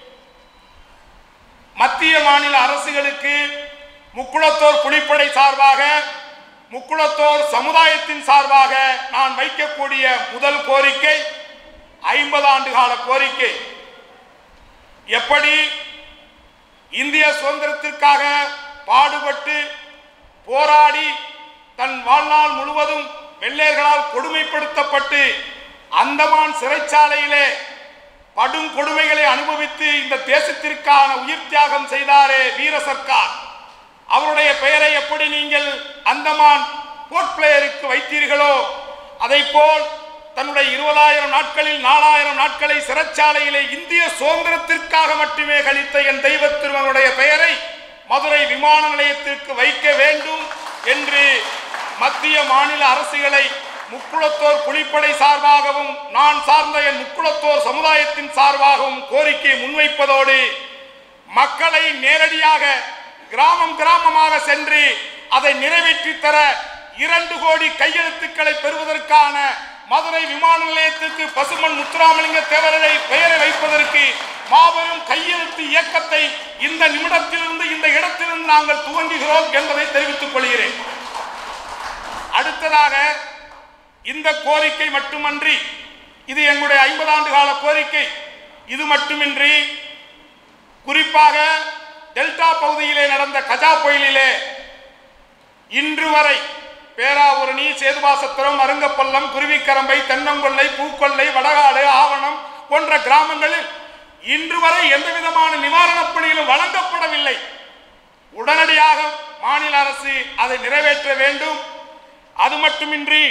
மத்திய மாநில அரசுகளுக்கு முக்குளத்தோர் புலிப்படை சார்பாக முக்குளத்தோர் சமுதாயத்தின் சார்பாக நான் வைக்கக்கூடிய முதல் கோரிக்கை ஐம்பது ஆண்டு கால கோரிக்கை எப்படி இந்திய சுதந்திரத்திற்காக பாடுபட்டு போராடி தன் வாழ்நாள் முழுவதும் வெள்ளையர்களால் கொடுமைப்படுத்தப்பட்டு அந்தமான் சிறைச்சாலையிலே படும் கொடுமைகளை அனுபவித்து இந்த தேசத்திற்கான உயிர் தியாகம் செய்தாரே வீர சர்க்கார் அவருடைய பெயரை எப்படி நீங்கள் அந்தமான் போர்ட் பிளேயருக்கு வைத்தீர்களோ அதை போல் தன்னுடைய இருபதாயிரம் நாட்களில் நாலாயிரம் நாட்களை சிறைச்சாலையிலே இந்திய சுதந்திரத்திற்காக மட்டுமே கழித்த என் தெய்வ திருமகனுடைய பெயரை மதுரை விமான நிலையத்திற்கு வைக்க வேண்டும் என்று மத்திய மாநில அரசுகளை முக்குளத்தோர் புலிப்படை சார்பாகவும் நான் சார்ந்த என் முக்குளத்தோர் சமுதாயத்தின் சார்பாகவும் கோரிக்கை முன்வைப்பதோடு மக்களை நேரடியாக கிராமம் கிராமமாக சென்று அதை நிறைவேற்றி தர இரண்டு கோடி கையெழுத்துக்களை பெறுவதற்கான மதுரை விமான நிலையத்திற்கு பசுமன் முத்துராமலிங்க தேவரை பெயரை வைப்பதற்கு மாபெரும் கையெழுத்து இயக்கத்தை இந்த நிமிடத்திலிருந்து இந்த இடத்திலிருந்து நாங்கள் துவங்குகிறோம் என்பதை தெரிவித்துக் கொள்கிறேன் அடுத்ததாக இந்த கோரிக்கை மட்டுமன்றி இது எங்களுடைய ஐம்பது ஆண்டு கால கோரிக்கை இது மட்டுமின்றி குறிப்பாக டெல்டா பகுதியிலே நடந்த கஜா புயலிலே இன்று வரை பேராவூரணி சேதுபாசத்திரம் அருங்கப்பள்ளம் குருவிக்கரம்பை தென்னங்கொல்லை பூக்கொல்லை வடகாடு ஆவணம் போன்ற கிராமங்களில் இன்று வரை எந்த விதமான நிவாரணப் பணிகளும் வழங்கப்படவில்லை உடனடியாக மாநில அரசு அதை நிறைவேற்ற வேண்டும் அது மட்டுமின்றி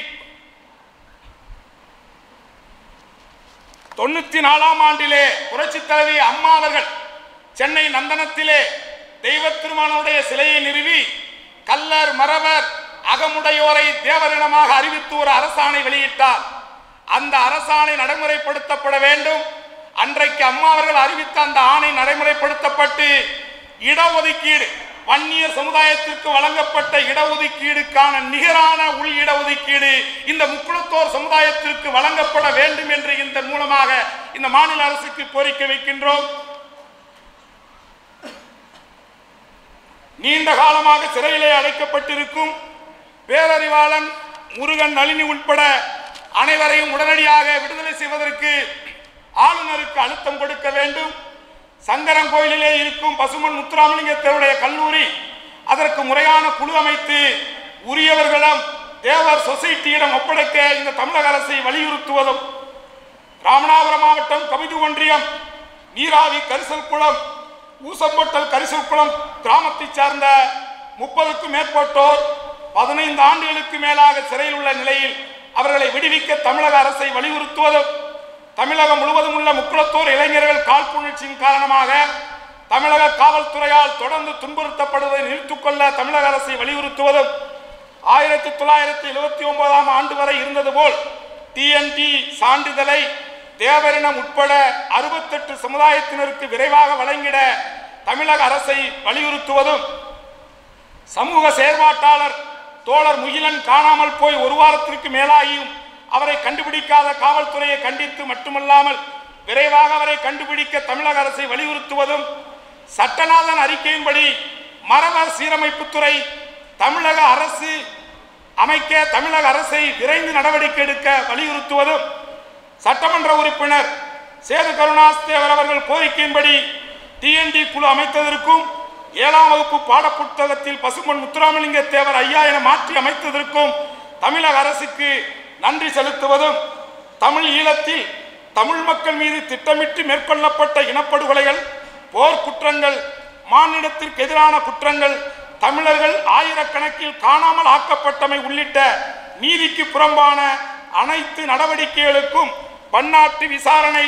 தொண்ணூத்தி நாலாம் ஆண்டிலே புரட்சி தலைவி அம்மா அவர்கள் சென்னை நந்தனத்திலே தெய்வ திருமானுடைய சிலையை நிறுவி கல்லர் மரவர் அகமுடையோரை தேவரினமாக அறிவித்து ஒரு அரசாணை வெளியிட்டார் அந்த அரசாணை நடைமுறைப்படுத்தப்பட வேண்டும் அன்றைக்கு அம்மா அவர்கள் அறிவித்த அந்த ஆணை நடைமுறைப்படுத்தப்பட்டு இடஒதுக்கீடு வன்னியர் சமுதாயத்திற்கு வழங்கப்பட்ட இடஒதுக்கீடுக்கான நிகரான உள் இடஒதுக்கீடு இந்த முக்குளத்தோர் சமுதாயத்திற்கு வழங்கப்பட வேண்டும் என்று இந்த மூலமாக இந்த மாநில அரசுக்கு கோரிக்கை வைக்கின்றோம் நீண்ட காலமாக சிறையிலே அடைக்கப்பட்டிருக்கும் பேரறிவாளன் முருகன் நளினி உட்பட அனைவரையும் உடனடியாக விடுதலை செய்வதற்கு ஆளுநருக்கு அழுத்தம் கொடுக்க வேண்டும் சங்கரன் கோயிலிலே இருக்கும் பசுமன் முத்துராமலிங்கத்தேவருடைய கல்லூரி அதற்கு முறையான குழு அமைத்து உரியவர்களிடம் தேவர் சொசைட்டியிடம் ஒப்படைக்க இந்த தமிழக அரசை வலியுறுத்துவதும் ராமநாதபுரம் மாவட்டம் கவிது ஒன்றியம் நீராவி கரிசல் குளம் ஊசம்பொட்டல் கரிசல் குளம் கிராமத்தைச் சார்ந்த முப்பதுக்கும் மேற்பட்டோர் பதினைந்து ஆண்டுகளுக்கு மேலாக சிறையில் உள்ள நிலையில் அவர்களை விடுவிக்க தமிழக அரசை வலியுறுத்துவதும் தமிழகம் முழுவதும் உள்ள முக்குளத்தோர் இளைஞர்கள் காழ்ப்புணர்ச்சியின் காரணமாக தமிழக காவல்துறையால் தொடர்ந்து துன்புறுத்தப்படுவதை நிறுத்திக் கொள்ள தமிழக அரசை வலியுறுத்துவதும் ஆயிரத்தி தொள்ளாயிரத்தி எழுபத்தி ஒன்பதாம் ஆண்டு வரை இருந்தது போல் டிஎன்டி சான்றிதழை தேவரினம் உட்பட அறுபத்தெட்டு சமுதாயத்தினருக்கு விரைவாக வழங்கிட தமிழக அரசை வலியுறுத்துவதும் சமூக செயற்பாட்டாளர் தோழர் முகிலன் காணாமல் போய் ஒரு வாரத்திற்கு மேலாகியும் அவரை கண்டுபிடிக்காத காவல்துறையை கண்டித்து மட்டுமல்லாமல் விரைவாக அவரை கண்டுபிடிக்க தமிழக அரசை வலியுறுத்துவதும் சட்டநாதன் அறிக்கையின்படி மரப சீரமைப்புத்துறை தமிழக அரசு அமைக்க தமிழக அரசை விரைந்து நடவடிக்கை எடுக்க வலியுறுத்துவதும் சட்டமன்ற உறுப்பினர் சேது கருணாஸ் தேவர் அவர்கள் கோரிக்கையின்படி டிஎன்டி குழு அமைத்ததற்கும் ஏழாம் வகுப்பு பாடப்புத்தகத்தில் பசும்பொன் முத்துராமலிங்க தேவர் ஐயா என மாற்றி அமைத்ததற்கும் தமிழக அரசுக்கு நன்றி செலுத்துவதும் தமிழ் ஈழத்தில் தமிழ் மக்கள் மீது திட்டமிட்டு மேற்கொள்ளப்பட்ட இனப்படுகொலைகள் போர் குற்றங்கள் மானிடத்திற்கு எதிரான குற்றங்கள் தமிழர்கள் ஆயிரக்கணக்கில் காணாமல் ஆக்கப்பட்டமை உள்ளிட்ட நீதிக்கு புறம்பான அனைத்து நடவடிக்கைகளுக்கும் பன்னாட்டு விசாரணை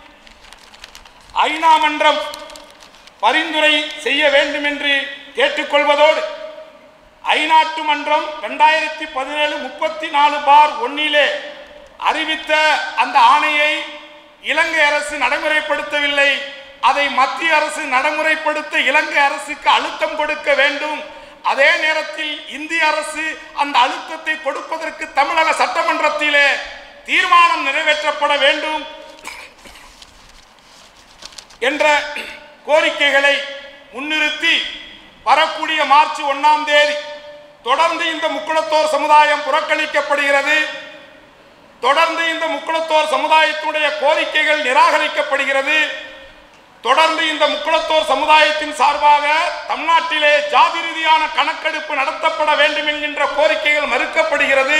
ஐநா மன்றம் பரிந்துரை செய்ய வேண்டும் என்று கேட்டுக்கொள்வதோடு ஐநாட்டு மன்றம் ரெண்டாயிரத்தி பதினேழு முப்பத்தி நாலு பார் ஒன்னிலே அறிவித்த அந்த ஆணையை இலங்கை அரசு நடைமுறைப்படுத்தவில்லை அதை மத்திய அரசு நடைமுறைப்படுத்த இலங்கை அரசுக்கு அழுத்தம் கொடுக்க வேண்டும் அதே நேரத்தில் இந்திய அரசு அந்த அழுத்தத்தை கொடுப்பதற்கு தமிழக சட்டமன்றத்திலே தீர்மானம் நிறைவேற்றப்பட வேண்டும் என்ற கோரிக்கைகளை முன்னிறுத்தி வரக்கூடிய மார்ச் ஒன்னாம் தேதி தொடர்ந்து இந்த முக்குளத்தோர் சமுதாயம் புறக்கணிக்கப்படுகிறது தொடர்ந்து இந்த முக்குளத்தோர் சமுதாயத்தினுடைய கோரிக்கைகள் நிராகரிக்கப்படுகிறது தொடர்ந்து இந்த முக்குளத்தோர் சமுதாயத்தின் சார்பாக தமிழ்நாட்டிலே ஜாதி ரீதியான கணக்கெடுப்பு நடத்தப்பட வேண்டும் என்கின்ற கோரிக்கைகள் மறுக்கப்படுகிறது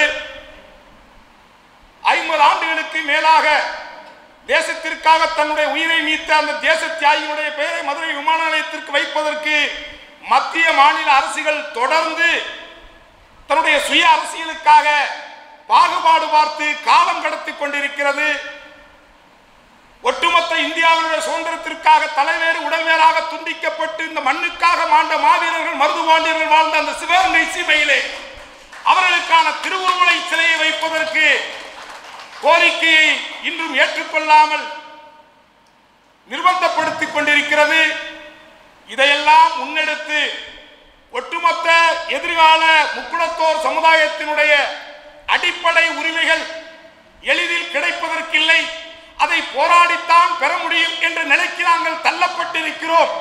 ஐம்பது ஆண்டுகளுக்கு மேலாக தேசத்திற்காக தன்னுடைய உயிரை நீத்த அந்த தேச தியாகியினுடைய பெயரை மதுரை விமான நிலையத்திற்கு வைப்பதற்கு மத்திய மாநில அரசுகள் தொடர்ந்து தன்னுடைய சுய அரசியலுக்காக பாகுபாடு பார்த்து காலம் கடத்தி கொண்டிருக்கிறது ஒட்டுமொத்த இந்தியாவினுடைய சுதந்திரத்திற்காக தலைவேறு உடல்வேறாக துண்டிக்கப்பட்டு இந்த மண்ணுக்காக மாண்ட மாவீரர்கள் மருதுபாண்டியர்கள் வாழ்ந்த அந்த சிவகங்கை சீமையிலே அவர்களுக்கான திருவுருவலை சிலையை வைப்பதற்கு கோரிக்கையை இன்றும் ஏற்றுக்கொள்ளாமல் நிர்பந்தப்படுத்திக் கொண்டிருக்கிறது இதையெல்லாம் முன்னெடுத்து ஒட்டுமொத்த எதிர்கால முக்குளத்தோர் சமுதாயத்தினுடைய அடிப்படை உரிமைகள் எளிதில் கிடைப்பதற்கில்லை அதை போராடித்தான் பெற முடியும் என்ற நிலைக்கு நாங்கள் தள்ளப்பட்டிருக்கிறோம்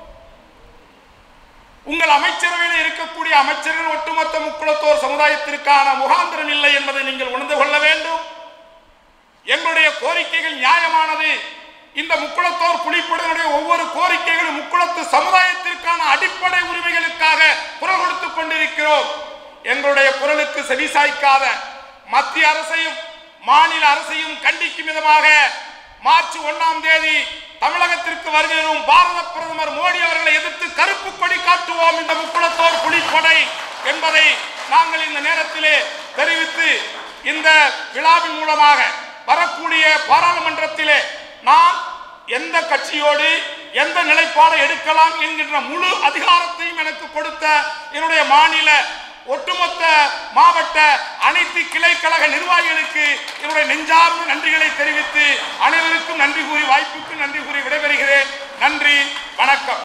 உங்கள் அமைச்சரவையில் இருக்கக்கூடிய அமைச்சர்கள் ஒட்டுமொத்த முக்குளத்தோர் சமுதாயத்திற்கான முகாந்திரம் இல்லை என்பதை நீங்கள் உணர்ந்து கொள்ள வேண்டும் எங்களுடைய கோரிக்கைகள் நியாயமானது இந்த முக்குளத்தோர் புலிப்படையினுடைய ஒவ்வொரு கோரிக்கைகளும் முக்குளத்து சமுதாயத்திற்கான அடிப்படை உரிமைகளுக்காக குரல் கொடுத்துக் கொண்டிருக்கிறோம் எங்களுடைய குரலுக்கு செவிசாய்க்காத மத்திய அரசையும் மாநில அரசையும் கண்டிக்கும் விதமாக மார்ச் ஒன்னாம் தேதி தமிழகத்திற்கு வருகிறோம் பாரத பிரதமர் மோடி அவர்களை எதிர்த்து கருப்பு கொடி காட்டுவோம் இந்த முக்குளத்தோர் புலிப்படை என்பதை நாங்கள் இந்த நேரத்திலே தெரிவித்து இந்த விழாவின் மூலமாக வரக்கூடிய பாராளுமன்றத்திலே நான் எந்த கட்சியோடு எந்த நிலைப்பாடை எடுக்கலாம் என்கின்ற முழு அதிகாரத்தையும் எனக்கு கொடுத்த என்னுடைய மாநில ஒட்டுமொத்த மாவட்ட அனைத்து கிளைக்கழக நிர்வாகிகளுக்கு என்னுடைய நெஞ்சார்ந்த நன்றிகளை தெரிவித்து அனைவருக்கும் நன்றி கூறி வாய்ப்புக்கு நன்றி கூறி விடைபெறுகிறேன் நன்றி வணக்கம்